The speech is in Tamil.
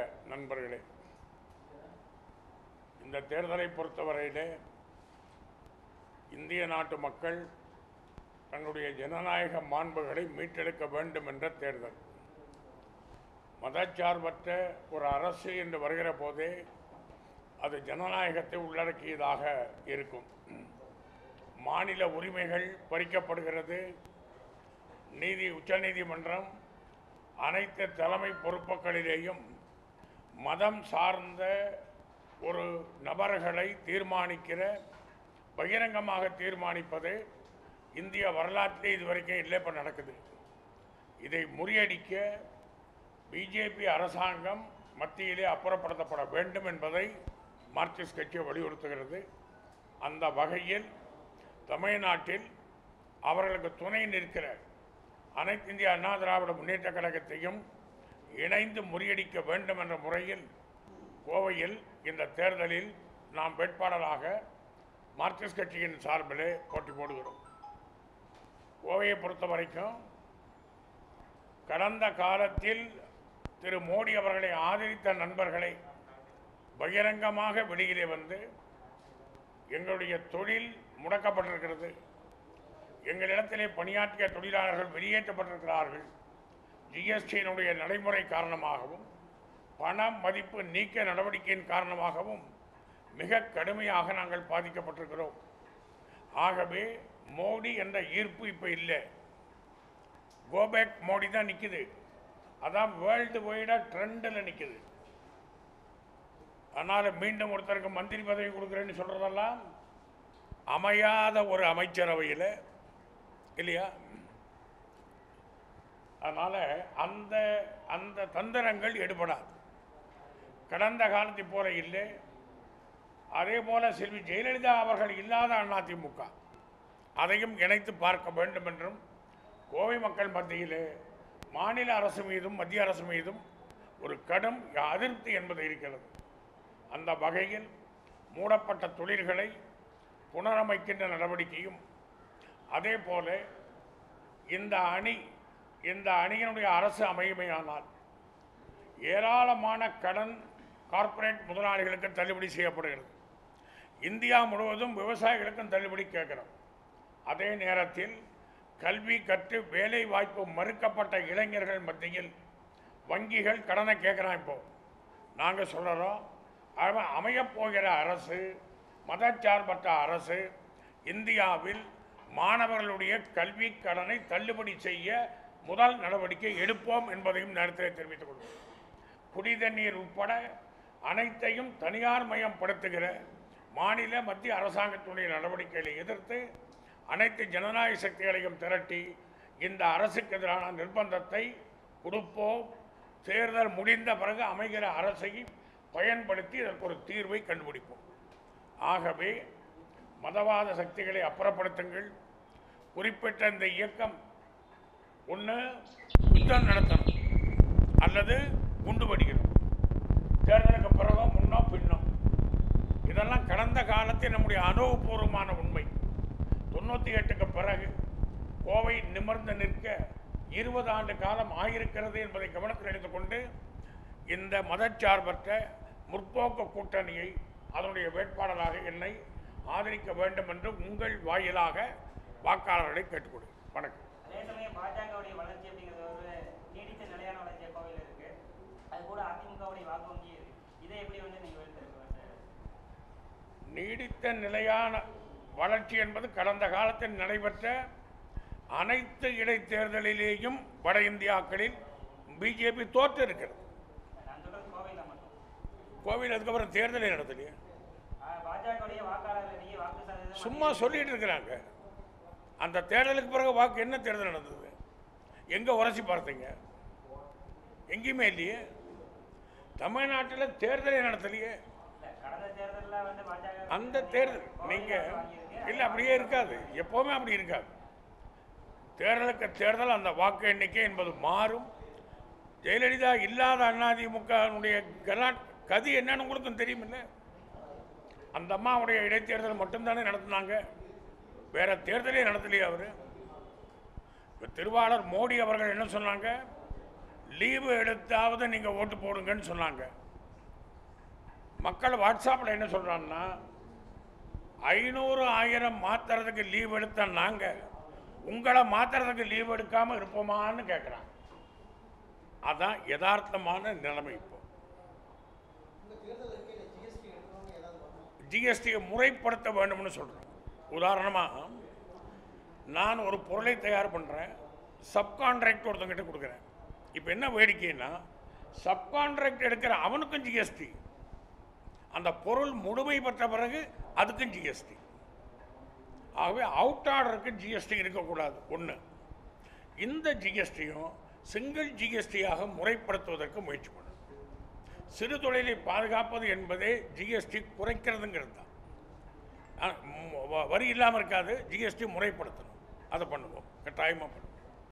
நண்பர்களே இந்த தேர்தலை பொறுத்தவரையிலே இந்திய நாட்டு மக்கள் தங்களுடைய ஜனநாயக மாண்புகளை மீட்டெடுக்க வேண்டும் என்ற தேர்தல் மதச்சார்பற்ற ஒரு அரசு என்று வருகிற போதே அது ஜனநாயகத்தை உள்ளடக்கியதாக இருக்கும் மாநில உரிமைகள் பறிக்கப்படுகிறது நீதி உச்சநீதிமன்றம் அனைத்து தலைமை பொறுப்புகளிலேயும் மதம் சார்ந்த ஒரு நபர்களை தீர்மானிக்கிற பகிரங்கமாக தீர்மானிப்பது இந்திய வரலாற்றிலே இதுவரைக்கும் இல்லை இப்போ நடக்குது இதை முறியடிக்க பிஜேபி அரசாங்கம் மத்தியிலே அப்புறப்படுத்தப்பட வேண்டும் என்பதை மார்க்சிஸ்ட் கட்சி வலியுறுத்துகிறது அந்த வகையில் தமிழ்நாட்டில் அவர்களுக்கு துணை நிற்கிற அனைத்து இந்திய அண்ணா திராவிட முன்னேற்ற கழகத்தையும் இணைந்து முறியடிக்க வேண்டும் என்ற முறையில் கோவையில் இந்த தேர்தலில் நாம் வேட்பாளராக மார்க்சிஸ்ட் கட்சியின் சார்பிலே போட்டி போடுகிறோம் கோவையை பொறுத்த வரைக்கும் கடந்த காலத்தில் திரு மோடி அவர்களை ஆதரித்த நண்பர்களை பகிரங்கமாக வெளியிலே வந்து எங்களுடைய தொழில் முடக்கப்பட்டிருக்கிறது எங்களிடத்திலே பணியாற்றிய தொழிலாளர்கள் வெளியேற்றப்பட்டிருக்கிறார்கள் ஜிஎஸ்டியினுடைய நடைமுறை காரணமாகவும் பண மதிப்பு நீக்க நடவடிக்கையின் காரணமாகவும் மிக கடுமையாக நாங்கள் பாதிக்கப்பட்டிருக்கிறோம் ஆகவே மோடி என்ற ஈர்ப்பு இப்போ இல்லை கோபேக் மோடி தான் நிற்குது அதான் வேர்ல்டு வைடாக ட்ரெண்டில் நிற்குது அதனால் மீண்டும் ஒருத்தருக்கு மந்திரி பதவி கொடுக்குறேன்னு சொல்கிறதெல்லாம் அமையாத ஒரு அமைச்சரவையில் இல்லையா அதனால் அந்த அந்த தந்திரங்கள் எடுபடாது கடந்த காலத்தை போல இல்லை அதே போல செல்வி ஜெயலலிதா அவர்கள் இல்லாத அதிமுக அதையும் இணைத்து பார்க்க வேண்டும் என்றும் கோவை மக்கள் மத்தியிலே மாநில அரசு மீதும் மத்திய அரசு மீதும் ஒரு கடும் அதிருப்தி என்பது இருக்கிறது அந்த வகையில் மூடப்பட்ட தொழில்களை புனரமைக்கின்ற நடவடிக்கையும் அதே போல இந்த அணி இந்த அணியினுடைய அரசு அமையுமையானால் ஏராளமான கடன் கார்ப்பரேட் முதலாளிகளுக்கு தள்ளுபடி செய்யப்படுகிறது இந்தியா முழுவதும் விவசாயிகளுக்கும் தள்ளுபடி கேட்கிறோம் அதே நேரத்தில் கல்வி கற்று வேலை வாய்ப்பு மறுக்கப்பட்ட இளைஞர்கள் மத்தியில் வங்கிகள் கடனை கேட்குறான் இப்போ நாங்கள் சொல்கிறோம் அவன் அமையப்போகிற அரசு மதச்சார்பற்ற அரசு இந்தியாவில் மாணவர்களுடைய கல்வி கடனை தள்ளுபடி செய்ய முதல் நடவடிக்கை எடுப்போம் என்பதையும் நேரத்தில் தெரிவித்துக் கொள்வோம் குடி தண்ணீர் உட்பட அனைத்தையும் தனியார் மயப்படுத்துகிற மாநில மத்திய அரசாங்கத்துடைய நடவடிக்கைகளை எதிர்த்து அனைத்து ஜனநாயக சக்திகளையும் திரட்டி இந்த அரசுக்கு எதிரான நிர்பந்தத்தை கொடுப்போம் தேர்தல் முடிந்த பிறகு அமைகிற அரசை பயன்படுத்தி இதற்கு ஒரு தீர்வை கண்டுபிடிப்போம் ஆகவே மதவாத சக்திகளை அப்புறப்படுத்துங்கள் குறிப்பிட்ட இந்த இயக்கம் ஒன்று யுத்தம் நடத்தணும் அல்லது குண்டு வெடிக்கணும் தேர்தலுக்கு பிறகோ முன்னோ பின்னோ இதெல்லாம் கடந்த காலத்தில் நம்முடைய அனுபவபூர்வமான உண்மை தொண்ணூற்றி எட்டுக்கு பிறகு கோவை நிமிர்ந்து நிற்க இருபது ஆண்டு காலம் ஆகியிருக்கிறது என்பதை கவனத்தில் எடுத்துக்கொண்டு இந்த மதச்சார்பற்ற முற்போக்கு கூட்டணியை அதனுடைய வேட்பாளராக என்னை ஆதரிக்க வேண்டும் என்று உங்கள் வாயிலாக வாக்காளர்களை கேட்டுக்கொடு வணக்கம் அதே சமயம் பாஜகவுடைய வளர்ச்சி அப்படிங்கிறது ஒரு நீடித்த நிலையான வளர்ச்சியா கோவையில் இருக்கு அது கூட அதிமுகவுடைய வாக்கு வங்கி இருக்கு இதை எப்படி வந்து நீங்க வெளிப்படுத்துவீங்க நீடித்த நிலையான வளர்ச்சி என்பது கடந்த காலத்தில் நடைபெற்ற அனைத்து இடைத்தேர்தலிலேயும் வட இந்தியாக்களில் பிஜேபி தோற்று இருக்கிறது நான் சொல்றது கோவையில் மட்டும் கோவில் அதுக்கப்புறம் தேர்தலை நடத்தலையே ஆஹ் பாஜகவுடைய வாக்காளர்கள் நீங்க வாக்கு சதவீதம் சும்மா சொல்லிட்டு இருக்கிறாங்க அந்த தேர்தலுக்கு பிறகு வாக்கு என்ன தேர்தல் நடந்தது எங்க உரசி பார்த்தீங்க எங்கேயுமே இல்லையே தமிழ்நாட்டில் தேர்தலை நடத்தலையே இல்ல, கடந்த தேர்தலில் வந்து பாஜக அந்த தேர்தல் நீங்க இல்லை அப்படியே இருக்காது எப்போவுமே அப்படி இருக்காது தேர்தலுக்கு தேர்தல் அந்த வாக்கு எண்ணிக்கை என்பது மாறும் ஜெயலலிதா இல்லாத அதிமுகனுடைய கலாட் கதி என்னன்னு உங்களுக்கும் தெரியுமில்ல அந்த அம்மாவுடைய இடைத்தேர்தல் மட்டும்தானே நடத்தினாங்க வேற தேர்தலே நடத்தலையே அவர் இப்போ திருவாளர் மோடி அவர்கள் என்ன சொன்னாங்க லீவு எடுத்தாவது நீங்கள் ஓட்டு போடுங்கன்னு சொன்னாங்க மக்கள் வாட்ஸ்அப்பில் என்ன சொல்கிறாங்கன்னா ஐநூறு ஆயிரம் மாத்துறதுக்கு லீவ் எடுத்த நாங்கள் உங்களை மாத்துறதுக்கு லீவ் எடுக்காமல் இருப்போமான்னு கேட்குறாங்க அதான் யதார்த்தமான நிலைமை இப்போ ஜிஎஸ்டியை முறைப்படுத்த வேண்டும்னு சொல்கிறேன் உதாரணமாக நான் ஒரு பொருளை தயார் பண்ணுறேன் சப்கான்ட்ராக்ட் ஒருத்தங்கிட்ட கொடுக்குறேன் இப்போ என்ன வேடிக்கைன்னா சப்கான்ட்ராக்ட் எடுக்கிற அவனுக்கும் ஜிஎஸ்டி அந்த பொருள் முழுமை பெற்ற பிறகு அதுக்கும் ஜிஎஸ்டி ஆகவே அவுட் ஆர்டருக்கு ஜிஎஸ்டி இருக்கக்கூடாது ஒன்று இந்த ஜிஎஸ்டியும் சிங்கிள் ஜிஎஸ்டியாக முறைப்படுத்துவதற்கு முயற்சி பண்ணணும் சிறு தொழிலை பாதுகாப்பது என்பதே ஜிஎஸ்டி குறைக்கிறதுங்கிறது தான் ஆ, ம், வ- வரி இல்லாமல் இருக்காது ஜிஎஸ்டி முறைப்படுத்தணும் அதை பண்ணுவோம் கட்டாயமாக பண்ணுவோம்